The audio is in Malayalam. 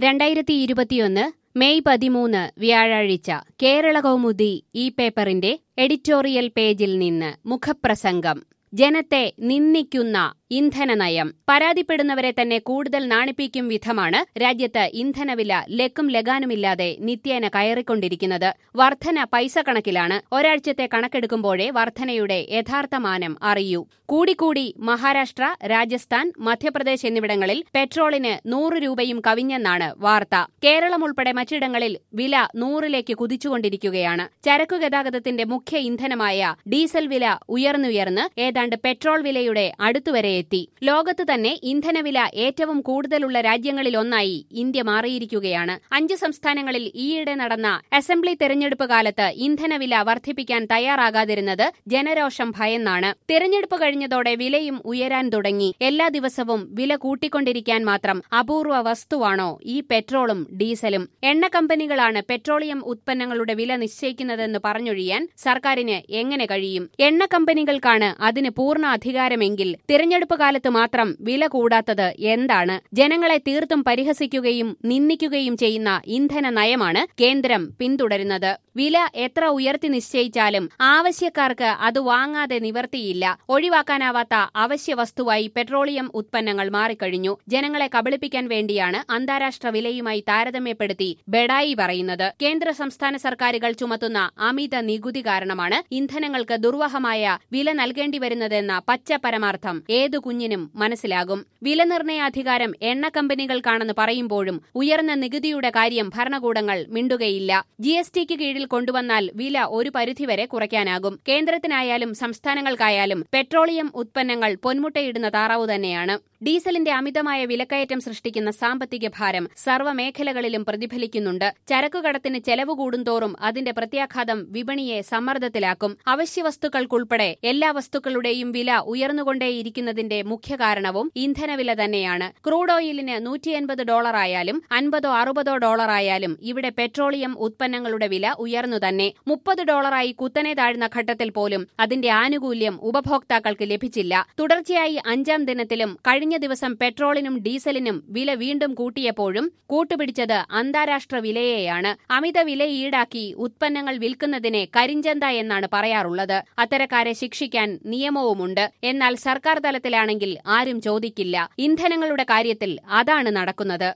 രണ്ടായിരത്തി ഇരുപത്തിയൊന്ന് മെയ് പതിമൂന്ന് വ്യാഴാഴ്ച കേരള കൗമുദി ഈ പേപ്പറിന്റെ എഡിറ്റോറിയൽ പേജിൽ നിന്ന് മുഖപ്രസംഗം ജനത്തെ നിന്ദിക്കുന്ന ഇന്ധനനയം പരാതിപ്പെടുന്നവരെ തന്നെ കൂടുതൽ നാണിപ്പിക്കും വിധമാണ് രാജ്യത്ത് ഇന്ധനവില ലക്കും ലഗാനുമില്ലാതെ നിത്യേന കയറിക്കൊണ്ടിരിക്കുന്നത് വർധന പൈസ കണക്കിലാണ് ഒരാഴ്ചത്തെ കണക്കെടുക്കുമ്പോഴേ വർധനയുടെ യഥാർത്ഥ മാനം അറിയൂ കൂടിക്കൂടി മഹാരാഷ്ട്ര രാജസ്ഥാൻ മധ്യപ്രദേശ് എന്നിവിടങ്ങളിൽ പെട്രോളിന് നൂറ് രൂപയും കവിഞ്ഞെന്നാണ് വാർത്ത കേരളം ഉൾപ്പെടെ മറ്റിടങ്ങളിൽ വില നൂറിലേക്ക് കുതിച്ചുകൊണ്ടിരിക്കുകയാണ് ചരക്കു ഗതാഗതത്തിന്റെ മുഖ്യ ഇന്ധനമായ ഡീസൽ വില ഉയർന്നുയർന്ന് ഏതാണ്ട് പെട്രോൾ വിലയുടെ അടുത്തുവരെ എത്തി ലോകത്ത് തന്നെ ഇന്ധനവില ഏറ്റവും കൂടുതലുള്ള രാജ്യങ്ങളിലൊന്നായി ഇന്ത്യ മാറിയിരിക്കുകയാണ് അഞ്ച് സംസ്ഥാനങ്ങളിൽ ഈയിടെ നടന്ന അസംബ്ലി തെരഞ്ഞെടുപ്പ് കാലത്ത് ഇന്ധനവില വർദ്ധിപ്പിക്കാൻ തയ്യാറാകാതിരുന്നത് ജനരോഷം ഭയന്നാണ് തെരഞ്ഞെടുപ്പ് കഴിഞ്ഞതോടെ വിലയും ഉയരാൻ തുടങ്ങി എല്ലാ ദിവസവും വില കൂട്ടിക്കൊണ്ടിരിക്കാൻ മാത്രം അപൂർവ വസ്തുവാണോ ഈ പെട്രോളും ഡീസലും എണ്ണ കമ്പനികളാണ് പെട്രോളിയം ഉത്പന്നങ്ങളുടെ വില നിശ്ചയിക്കുന്നതെന്ന് പറഞ്ഞൊഴിയാൻ സർക്കാരിന് എങ്ങനെ കഴിയും എണ്ണ കമ്പനികൾക്കാണ് അതിന് പൂർണ്ണ അധികാരമെങ്കിൽ തിരഞ്ഞെടുപ്പ് കാലത്ത് മാത്രം വില കൂടാത്തത് എന്താണ് ജനങ്ങളെ തീർത്തും പരിഹസിക്കുകയും നിന്ദിക്കുകയും ചെയ്യുന്ന ഇന്ധന നയമാണ് കേന്ദ്രം പിന്തുടരുന്നത് വില എത്ര ഉയർത്തി നിശ്ചയിച്ചാലും ആവശ്യക്കാർക്ക് അത് വാങ്ങാതെ നിവർത്തിയില്ല ഒഴിവാക്കാനാവാത്ത അവശ്യ വസ്തുവായി പെട്രോളിയം ഉത്പന്നങ്ങൾ മാറിക്കഴിഞ്ഞു ജനങ്ങളെ കബളിപ്പിക്കാൻ വേണ്ടിയാണ് അന്താരാഷ്ട്ര വിലയുമായി താരതമ്യപ്പെടുത്തി ബെഡായി പറയുന്നത് കേന്ദ്ര സംസ്ഥാന സർക്കാരുകൾ ചുമത്തുന്ന അമിത നികുതി കാരണമാണ് ഇന്ധനങ്ങൾക്ക് ദുർവഹമായ വില നൽകേണ്ടി വരുന്നതെന്ന പച്ച പരമാർത്ഥം ഏതു കുഞ്ഞിനും മനസ്സിലാകും വില നിർണയാധികാരം എണ്ണ കമ്പനികൾക്കാണെന്ന് പറയുമ്പോഴും ഉയർന്ന നികുതിയുടെ കാര്യം ഭരണകൂടങ്ങൾ മിണ്ടുകയില്ല ജി എസ് ടിക്ക് കീഴിൽ കൊണ്ടുവന്നാൽ വില ഒരു പരിധിവരെ കുറയ്ക്കാനാകും കേന്ദ്രത്തിനായാലും സംസ്ഥാനങ്ങൾക്കായാലും പെട്രോളിയം ഉത്പന്നങ്ങൾ പൊന്മുട്ടയിടുന്ന താറാവു തന്നെയാണ് ഡീസലിന്റെ അമിതമായ വിലക്കയറ്റം സൃഷ്ടിക്കുന്ന സാമ്പത്തിക ഭാരം സർവ്വമേഖലകളിലും പ്രതിഫലിക്കുന്നുണ്ട് ചരക്കുകടത്തിന് ചെലവ് കൂടുന്തോറും അതിന്റെ പ്രത്യാഘാതം വിപണിയെ സമ്മർദ്ദത്തിലാക്കും അവശ്യവസ്തുക്കൾക്കുൾപ്പെടെ എല്ലാ വസ്തുക്കളുടെയും വില ഉയർന്നുകൊണ്ടേയിരിക്കുന്നതിന്റെ മുഖ്യ കാരണവും ഇന്ധനവില തന്നെയാണ് ക്രൂഡ് ഓയിലിന് നൂറ്റിയൻപത് ഡോളറായാലും അൻപതോ അറുപതോ ഡോളറായാലും ഇവിടെ പെട്രോളിയം ഉത്പന്നങ്ങളുടെ വില ഉയർന്നു തന്നെ മുപ്പത് ഡോളറായി കുത്തനെ താഴ്ന്ന ഘട്ടത്തിൽ പോലും അതിന്റെ ആനുകൂല്യം ഉപഭോക്താക്കൾക്ക് ലഭിച്ചില്ല തുടർച്ചയായി അഞ്ചാം ദിനത്തിലും കഴിഞ്ഞ ദിവസം പെട്രോളിനും ഡീസലിനും വില വീണ്ടും കൂട്ടിയപ്പോഴും കൂട്ടുപിടിച്ചത് അന്താരാഷ്ട്ര വിലയെയാണ് അമിത വില ഈടാക്കി ഉത്പന്നങ്ങൾ വിൽക്കുന്നതിനെ കരിഞ്ചന്ത എന്നാണ് പറയാറുള്ളത് അത്തരക്കാരെ ശിക്ഷിക്കാൻ നിയമവുമുണ്ട് എന്നാൽ സർക്കാർ തലത്തിലാണെങ്കിൽ ആരും ചോദിക്കില്ല ഇന്ധനങ്ങളുടെ കാര്യത്തിൽ അതാണ് നടക്കുന്നത്